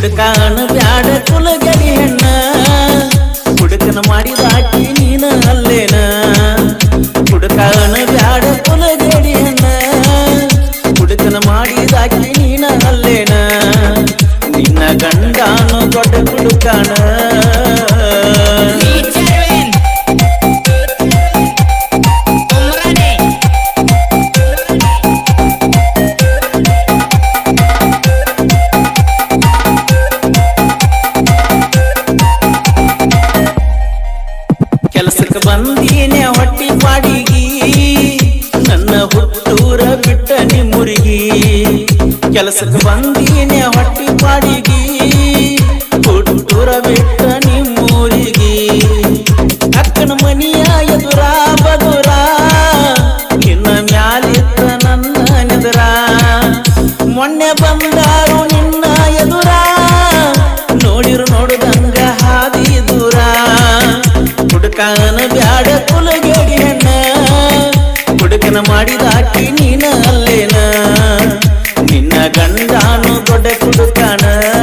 ಹುಡುಕಾನ ಬ್ಯಾಡ ಕುಲಗಡಿ ಹೆಣ್ಣ ಹುಡುಕನ ಮಾಡಿದ ಆಕಿ ನೀನ ಅಲ್ಲೇನ ಹುಡುಕಾನ ಬ್ಯಾಡ ಕುಲಗಡಿ ಹೆಣ್ಣ ಹುಡುಕನ ಮಾಡಿದ ಆಕಿ ನೀನ ಅಲ್ಲೇನ ನಿನ್ನ ಗಂಡಾನು ದೊಡ್ಡ ಹುಡುಕಾನ Jerwin Umrani ಕೆಲಸಕ್ಕೆ ಬಂದೀನೆ ಹೊಟ್ಟಿ ಬಾಡಿಗಿ ನನ್ನ ಹುಟ್ಟೂರ ಬಿಟ್ಟ ನಿಮ್ಮುರಿಗಿ ಕೆಲಸಕ್ಕೆ ಬಂದೀನೆ ಹೊಟ್ಟಿ ಬಾಡಿಗಿ ಹುಟ್ಟೂರ ಬಿಟ್ಟ ನಿಮ್ಮೂರಿಗಿ ಅಕ್ಕನ ಮನಿಯ ಎದುರ ಬದುರ ನಿನ್ನ ಮ್ಯಾಲಿತ್ತ ನನ್ನ ನೆದರ ಮೊನ್ನೆ ಬಂದಾರು ನಿನ್ನ ಎದುರ ನೋಡಿರು ನೋಡುದಂಗ ಹಾದಿ ದೂರ ಹುಡುಕನ ಬ್ಯಾಡ ಕುಲಗೇಡಿ ಹೆಣ್ಣ ಹುಡುಕನ ಮಾಡಿದ ಆಕಿ ನೀನ ಅಲ್ಲೇನ ನಿನ್ನ ಗಂಡಾನು ದೊಡ್ಡ ಕುಡುಕನ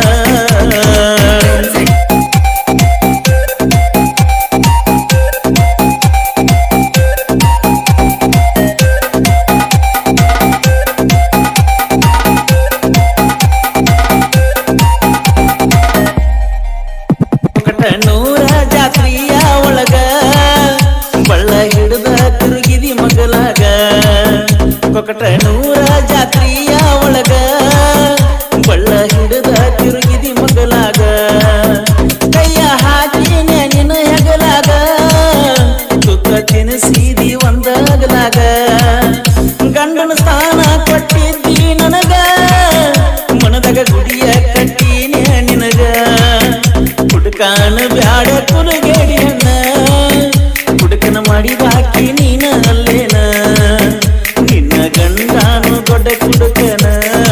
ನೂರ ಜಾತ್ರೆಯ ಒಳಗ ಬಳ್ಳ ಹಿಡಿದ ತಿರುಗಿದಿ ಮಗಲಾಗ ಕೊಕಟ ನೂರ ಜಾತ್ರೆಯ ಒಳಗ ಬಳ್ಳ ಹಿಡಿದ ತಿರುಗಿದಿ ಮಗಲಾಗ ಕೈಯ ಹಾಕಿನ ನಿನ್ನ ಹೆಗಲಾಗ ತುತ್ತ ತಿನಿಸಿದಿ ಒಂದಗಲಾಗ ಗಂಡನ ಸ್ಥಾನ ಕೊಟ್ಟಿದ್ದಿ ನನಗ ಮನದಾಗ ಗುಡಿಯ ಕಟ್ಟಿನೇ ನಿನಗ ಹುಡುಕಾನ ಬ್ಯಾಡ ಕುಲಗೇಡಿ ಅಣ್ಣ ಹುಡುಕನ ಮಾಡಿದ ಹಾಕಿ ನೀನ ಅಲ್ಲೇನ ನಿನ್ನ ಗಂಡಾನು ದೊಡ್ಡ ಕುಡುಕನ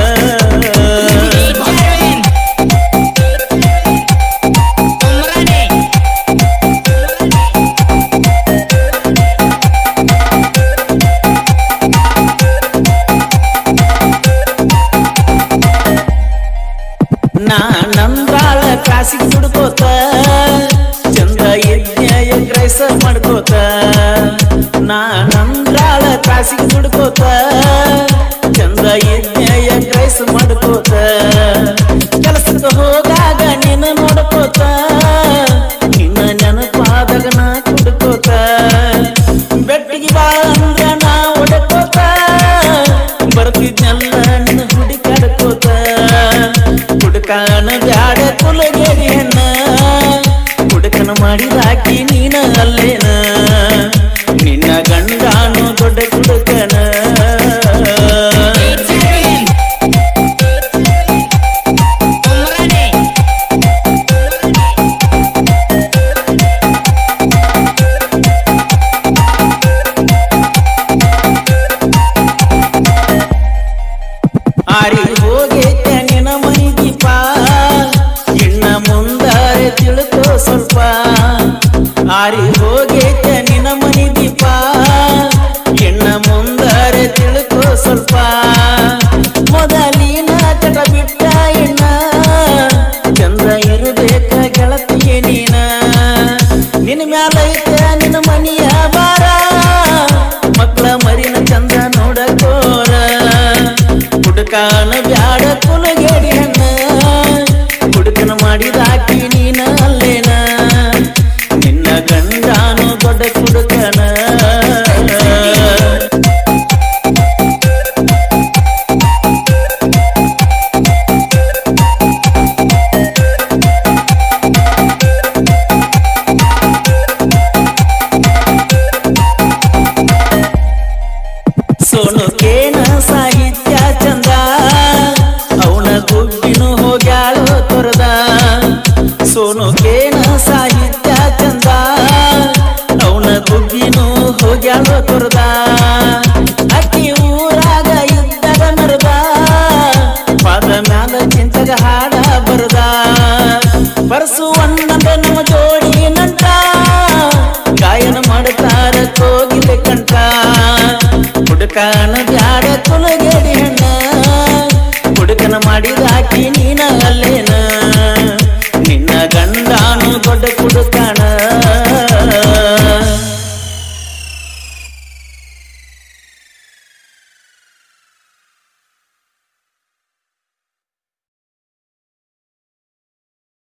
Jerwin Umrani ನಾ ನಂದ್ರಾಳ ಕಾಸಿಗೆ ದುಡ್ಕೋತ ಚಂದ ಯಜ್ಞಯ ಗ್ರೈಸ ಮಾಡ್ಕೋತ ನಾ ನಂದ್ರಾಳ ಕಾಸಿಗೆ ದುಡ್ಕೋತ ಚಂದ ಯಜ್ಞಯ ಗ್ರೈಸ ಮಾಡ್ಕೋತ ಕೆಲಸಕ್ಕೆ ಹೋದಾಗ ನಿನ್ನ ನೋಡ್ಕೋತ ನಿನ್ನ ನೆನಪಾದಾಗ ನಾ ಕುಡ್ಕೋತ ಬೆಟ್ಟಿಗೆ ಬಾ ಅಂದ್ರ ನಾ ಒಡಕೋತ ಬರ್ತಿದ್ನೆಲ್ಲ ನಿನ್ನ ಹುಡುಕಾಡ್ಕೋತ ಹುಡುಕಾನ ಬ್ಯಾಡ ಕುಲಗೇರಿ ಹೆಣ್ಣ ಹುಡುಕನ ಮಾಡಿದಾಕಿ ನೀನ ಅಲ್ಲೇನ ನಿನ್ನ ಗಂಡಾನು ದೊಡ್ಡ ಕುಡುಕನ Jerwin Umrani ಆರಿ ಹೋಗೈತೆ ನಿನ್ನ ಮನಿ ದೀಪ ಇನ್ನ ಮುಂದಾರೆ ತಿಳ್ಕೋ ಸ್ವಲ್ಪ ಆರಿ ಹೋಗೈತೆ ನಿನ್ನ ಮನಿ ದೀಪ ಇನ್ನ ಮುಂದಾರೆ ತಿಳ್ಕೋ ಸ್ವಲ್ಪ ಮೊದಲಿನ ಚಟ ಬಿಟ್ಟ ಇನ್ನ ಚಂದ ಇರಬೇಕ ಗೆಳತಿಗೆ ನೀನ ನಿನ್ನ ಮ್ಯಾಲೈತೆ ನಿನ್ನ ಮನಿಯ ಬಾರ ಮಕ್ಕಳ ಮರಿನ ಚಂದ ನೋಡಕೋರ ಹುಡುಕಾನ ಬ್ಯಾಡ ಕುಲಗೇಡಿ ಹಣ್ಣ ಹುಡುಕನ ಮಾಡಿದಾಕಿ ನೀನ ಅಲ್ಲೇನ ನಿನ್ನ ಗಂಡಾನು ದೊಡ್ಡ ಕುಡುಕನ ಸೋನು ಕೇನ ಸಾಹಿತ್ಯ ಚಂದ ಅವನ ಗುಬ್ಬಿನು ಹೋಗ್ಯಾಳೋ ತೊರದ ಸೋನು ಕೇನ ಸಾಹಿತ್ಯ ಚಂದ ಅವನ ಗುಬ್ಬಿನು ಹೋಗ್ಯಾಳೋ ತೊರದ ಅಕ್ಕಿ ಊರಾಗ ಇದ್ದಾಗ ಮರದ ಪಾದ ಮ್ಯಾಲ ಚಿಂತಗ ಹಾಡ ಬರದ ಪರಸುವಣ್ಣದ ನಮ್ಮ ಜೋಡಿ ನಂಟ ಗಾಯನ ಮಾಡುತ್ತಾರ ಕೋಗಿಲೆ ಕಂಠ ಹುಡುಕಾನ ಬ್ಯಾಡ ಕುಲಗೇಡಿ ಹೆಣ್ಣ ಹುಡುಕನ ಮಾಡಿದ ಆಕಿ ನೀನ ಅಲ್ಲೇನ ದೊಡ್ಡ ಕುಡುಕಾಣ